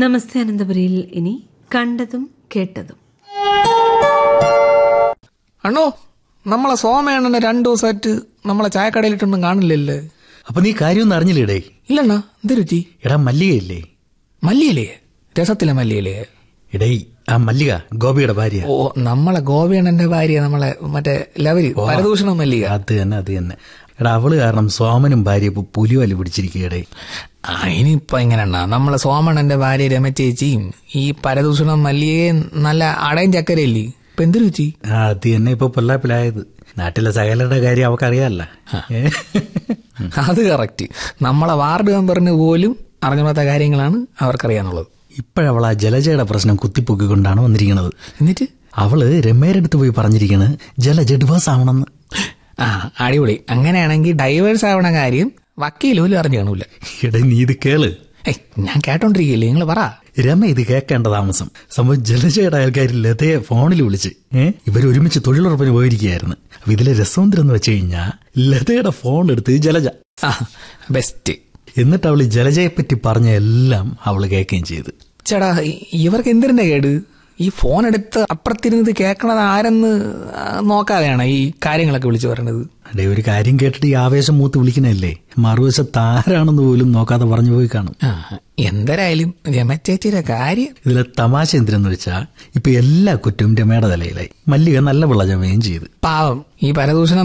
നമസ്തേ അനന്തപുരിയിൽ ഇനി കണ്ടതും കേട്ടതും അണ്ണോ നമ്മളെ സോമയണ്ണനെ രണ്ടു ദിവസമായിട്ട് നമ്മളെ ചായക്കടയിലിട്ടൊന്നും കാണില്ലല്ലേ അപ്പൊ നീ കാര്യമൊന്നും അറിഞ്ഞില്ലേടേ ഇല്ലണ്ണ എന്ത് രുചി എടാ മല്ലികയില്ലേ മല്ലിയല്ലേ രസത്തിലെ മല്ലിയല്ലേ എടേ ആ മല്ലിക ഗോപിയുടെ ഭാര്യ ഓ നമ്മളെ ഗോപിയണ്ണന്റെ ഭാര്യ നമ്മളെ മറ്റേ ലവരി പരദൂഷണം മല്ലിക അത് തന്നെ അത് തന്നെ എടാ അവള് കാരണം സോമനും ഭാര്യ ഇപ്പൊ പുലിവലി പിടിച്ചിരിക്കുകയടേ ആ ഇനിയിപ്പൊ എങ്ങനെണ്ണ നമ്മളെ സോമണ്ണന്റെ ഭാര്യ രമചേച്ചിയും ഈ പരദൂഷണം മല്ലിയെ നല്ല അടയും ചക്കരയില്ലേ ഇപ്പൊ എന്ത് രുചി ആ, അത് തന്നെ ഇപ്പൊ പൊല്ലാപ്പിലായത് നാട്ടിലെ സകലരുടെ കാര്യം അവക്കറിയാല്ല അത് കറക്റ്റ് നമ്മളെ വാർഡ് മെമ്പറിന് പോലും അറിഞ്ഞാത്ത കാര്യങ്ങളാണ് അവർക്കറിയാന്നുള്ളത് ഇപ്പോഴവൾ ആ ജലജയുടെ പ്രശ്നം കുത്തിപ്പൊക്കിക്കൊണ്ടാണ് വന്നിരിക്കുന്നത് എന്നിട്ട് അവള് രമേരടുത്ത് പോയി പറഞ്ഞിരിക്കണ് ജലജ ഡിവേഴ്സ് ആവണമെന്ന് ആ അടിപൊളി അങ്ങനെയാണെങ്കിൽ ഡൈവേഴ്സ് ആവണ കാര്യം വക്കീൽ പോലും അറിഞ്ഞു കാണൂല എടേ നീ ഇത് കേള് ഏയ് ഞാൻ കേട്ടോണ്ടിരിക്കില്ലേ നിങ്ങൾ പറ രമ ഇത് കേൾക്കേണ്ട താമസം സംഭവം ജലജയുടെ അയൽക്കാർ ലതയെ ഫോണിൽ വിളിച്ച് ഏഹ് ഇവർ ഒരുമിച്ച് തൊഴിലുറപ്പിന് പോയിരിക്കുകയായിരുന്നു അപ്പൊ ഇതിലെ രസവന്തരം എന്ന് വെച്ച് കഴിഞ്ഞാ ലതയുടെ ഫോൺ എടുത്ത് ജലജ ആ ബെസ്റ്റ് എന്നിട്ട് അവള് ജലജയെ പറ്റി പറഞ്ഞ എല്ലാം അവള് കേൾക്കുകയും ചെയ്തു ചേടാ ഇ- ഇവർക്ക് എന്തിന്റെ കേട് ഈ ഫോൺ എടുത്ത് അപ്പുറത്തിരുന്നത് കേൾക്കണത് ആരെന്ന് ആ, നോക്കാതെയാണ് ഈ കാര്യങ്ങളൊക്കെ വിളിച്ചു പറയണത് അടേ ഒരു കാര്യം കേട്ടിട്ട് ഈ ആവേശം മൂത്ത് വിളിക്കണല്ലേ മറുവശത്ത് ആരാണെന്ന് പോലും നോക്കാതെ പറഞ്ഞു പോയി കാണും ആ എന്തരായാലും രമചേച്ചിയുടെ കാര്യം ഇതിലെ തമാശ എന്തിനെന്ന് വെച്ചാ ഇപ്പൊ എല്ലാ കുറ്റവും രമയുടെ തലയിലായി മല്ലിക നല്ല പിള്ള ചമയും ചെയ്ത് പാവം ഈ പരദൂഷണം